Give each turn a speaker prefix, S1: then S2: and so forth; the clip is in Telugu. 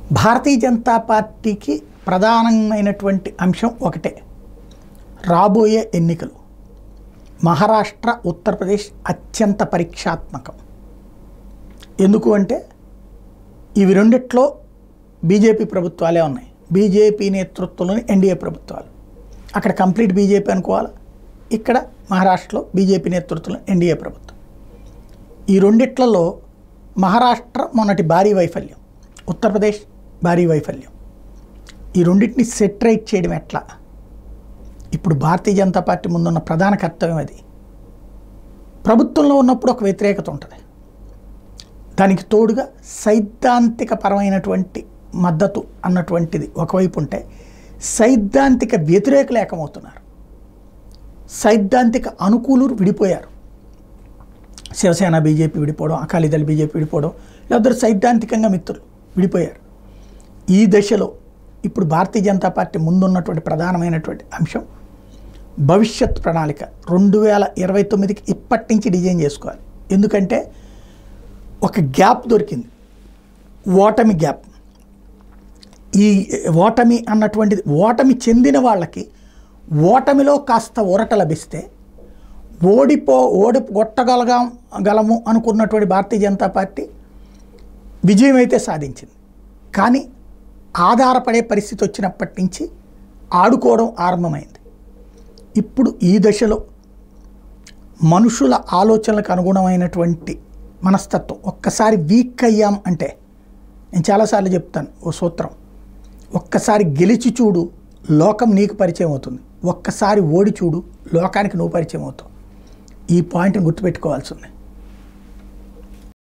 S1: భారతీయ జనతా పార్టీకి ప్రధానమైనటువంటి అంశం ఒకటే రాబోయే ఎన్నికలు మహారాష్ట్ర ఉత్తరప్రదేశ్ అత్యంత పరీక్షాత్మకం ఎందుకు అంటే ఇవి రెండిట్లో బీజేపీ ప్రభుత్వాలే ఉన్నాయి బీజేపీ నేతృత్వంలోని ఎన్డీఏ ప్రభుత్వాలు అక్కడ కంప్లీట్ బీజేపీ అనుకోవాలి ఇక్కడ మహారాష్ట్రలో బీజేపీ నేతృత్వంలో ఎన్డీఏ ప్రభుత్వం ఈ రెండిట్లలో మహారాష్ట్ర మొన్నటి భారీ వైఫల్యం ఉత్తరప్రదేశ్ భారీ వైఫల్యం ఈ రెండింటిని సెటరైట్ చేయడం ఎట్లా ఇప్పుడు భారతీయ జనతా పార్టీ ముందున్న ప్రధాన కర్తవ్యం అది ప్రభుత్వంలో ఉన్నప్పుడు ఒక వ్యతిరేకత ఉంటుంది దానికి తోడుగా సైద్ధాంతిక పరమైనటువంటి మద్దతు అన్నటువంటిది ఒకవైపు ఉంటే సైద్ధాంతిక వ్యతిరేకులు ఏకమవుతున్నారు సైద్ధాంతిక అనుకూలురు విడిపోయారు శివసేన బీజేపీ విడిపోవడం అకాలీదళ బీజేపీ విడిపోవడం లేదా సైద్ధాంతికంగా మిత్రులు విడిపోయారు ఈ దశలో ఇప్పుడు భారతీయ జనతా పార్టీ ముందున్నటువంటి ప్రధానమైనటువంటి అంశం భవిష్యత్ ప్రణాళిక రెండు వేల ఇరవై తొమ్మిదికి ఇప్పటి నుంచి డిజైన్ చేసుకోవాలి ఎందుకంటే ఒక గ్యాప్ దొరికింది ఓటమి గ్యాప్ ఈ ఓటమి అన్నటువంటిది ఓటమి చెందిన వాళ్ళకి ఓటమిలో కాస్త ఊరట లభిస్తే ఓడిపో ఓడి కొట్టగలగా గలము అనుకున్నటువంటి భారతీయ జనతా పార్టీ విజయం అయితే సాధించింది కానీ ఆధారపడే పరిస్థితి వచ్చినప్పటి నుంచి ఆడుకోవడం ఆరంభమైంది ఇప్పుడు ఈ దశలో మనుషుల ఆలోచనలకు అనుగుణమైనటువంటి మనస్తత్వం ఒక్కసారి వీక్ అయ్యాం అంటే నేను చాలాసార్లు చెప్తాను ఓ సూత్రం ఒక్కసారి గెలిచి చూడు లోకం నీకు పరిచయం అవుతుంది ఒక్కసారి ఓడి చూడు లోకానికి నువ్వు పరిచయం అవుతావు ఈ పాయింట్ని గుర్తుపెట్టుకోవాల్సి ఉంది